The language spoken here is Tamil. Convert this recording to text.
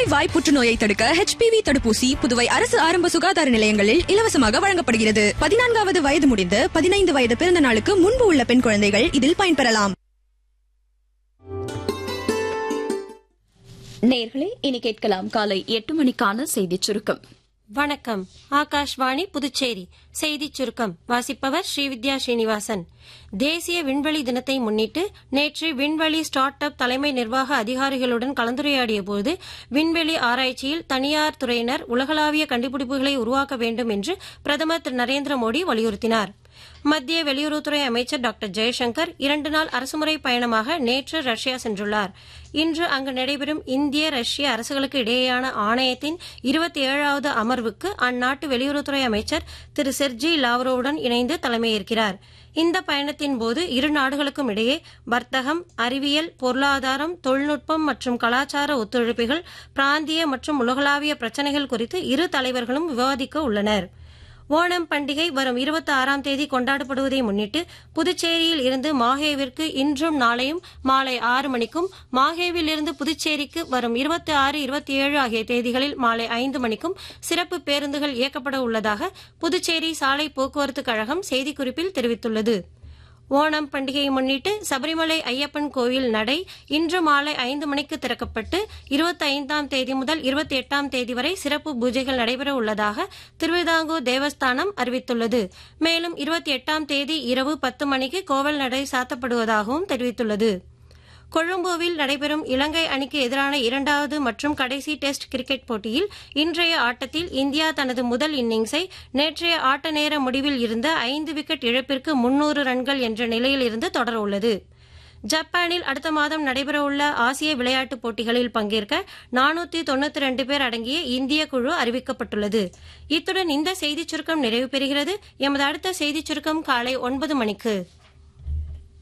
கருப்பை வாய் புற்றுநோயை தடுக்க ஹெச்பிவி தடுப்பூசி புதுவை அரசு ஆரம்ப சுகாதார நிலையங்களில் இலவசமாக வழங்கப்படுகிறது பதினான்காவது வயது முடிந்து பதினைந்து வயது பிறந்த நாளுக்கு முன்பு உள்ள பெண் குழந்தைகள் இதில் பயன்பெறலாம் நேர்களே இனி கேட்கலாம் காலை எட்டு மணிக்கான செய்திச் சுருக்கம் வணக்கம் ஆகாஷ்வாணி புதுச்சேரி செய்திச் சுருக்கம் வாசிப்பவர் ஸ்ரீவித்யா ஸ்ரீனிவாசன் தேசிய விண்வெளி தினத்தை முன்னிட்டு நேற்று விண்வெளி ஸ்டார்ட் அப் தலைமை நிர்வாக அதிகாரிகளுடன் கலந்துரையாடிய போது விண்வெளி ஆராய்ச்சியில் தனியார் துறையினர் உலகளாவிய கண்டுபிடிப்புகளை உருவாக்க வேண்டும் என்று பிரதமர் திரு நரேந்திர மோடி வலியுறுத்தினார் மத்திய வெளியுறவுத்துறை அமைச்சர் டாக்டர் ஜெய்சங்கர் இரண்டு நாள் அரசுமுறை பயணமாக நேற்று ரஷ்யா சென்றுள்ளார் இன்று அங்கு நடைபெறும் இந்திய ரஷ்ய அரசுகளுக்கு இடையேயான ஆணையத்தின் இருபத்தி ஏழாவது அமர்வுக்கு அந்நாட்டு வெளியுறவுத்துறை அமைச்சர் திரு செர்ஜி லாவ்ரோவுடன் இணைந்து தலைமையேற்கிறார் இந்த பயணத்தின் போது இரு நாடுகளுக்கும் இடையே வர்த்தகம் அறிவியல் பொருளாதாரம் தொழில்நுட்பம் மற்றும் கலாச்சார ஒத்துழைப்புகள் பிராந்திய மற்றும் உலகளாவிய பிரச்சினைகள் குறித்து இரு தலைவர்களும் விவாதிக்க உள்ளனா் ஓணம் பண்டிகை வரும் இருபத்தி ஆறாம் தேதி கொண்டாடப்படுவதை முன்னிட்டு புதுச்சேரியில் இருந்து மாஹேவிற்கு இன்றும் நாளையும் மாலை ஆறு மணிக்கும் மாஹேவில் இருந்து புதுச்சேரிக்கு வரும் இருபத்தி ஆறு இருபத்தி ஏழு ஆகிய தேதிகளில் மாலை ஐந்து மணிக்கும் சிறப்பு பேருந்துகள் இயக்கப்பட உள்ளதாக புதுச்சேரி சாலை போக்குவரத்து கழகம் செய்திக்குறிப்பில் தெரிவித்துள்ளது ஓணம் பண்டிகையை முன்னிட்டு சபரிமலை ஐயப்பன் கோயில் நடை இன்று மாலை ஐந்து மணிக்கு திறக்கப்பட்டு இருபத்தி ஐந்தாம் தேதி முதல் இருபத்தி எட்டாம் தேதி வரை சிறப்பு பூஜைகள் நடைபெற உள்ளதாக திருவிதாங்கூர் தேவஸ்தானம் அறிவித்துள்ளது மேலும் இருபத்தி எட்டாம் தேதி இரவு பத்து மணிக்கு கோவில் நடை சாத்தப்படுவதாகவும் தெரிவித்துள்ளது கொழும்புவில் நடைபெறும் இலங்கை அணிக்கு எதிரான இரண்டாவது மற்றும் கடைசி டெஸ்ட் கிரிக்கெட் போட்டியில் இன்றைய ஆட்டத்தில் இந்தியா தனது முதல் இன்னிங்ஸை நேற்றைய ஆட்ட நேர முடிவில் இருந்த ஐந்து விக்கெட் இழப்பிற்கு முன்னூறு ரன்கள் என்ற நிலையில் இருந்து தொடர உள்ளது ஜப்பானில் அடுத்த மாதம் நடைபெறவுள்ள ஆசிய விளையாட்டுப் போட்டிகளில் பங்கேற்க நானூத்தி தொண்ணூத்தி ரெண்டு பேர் அடங்கிய இந்திய குழு அறிவிக்கப்பட்டுள்ளது இத்துடன் இந்த செய்திச் சுருக்கம் நிறைவு பெறுகிறது எமது அடுத்த செய்திச் சுருக்கம் காலை ஒன்பது மணிக்கு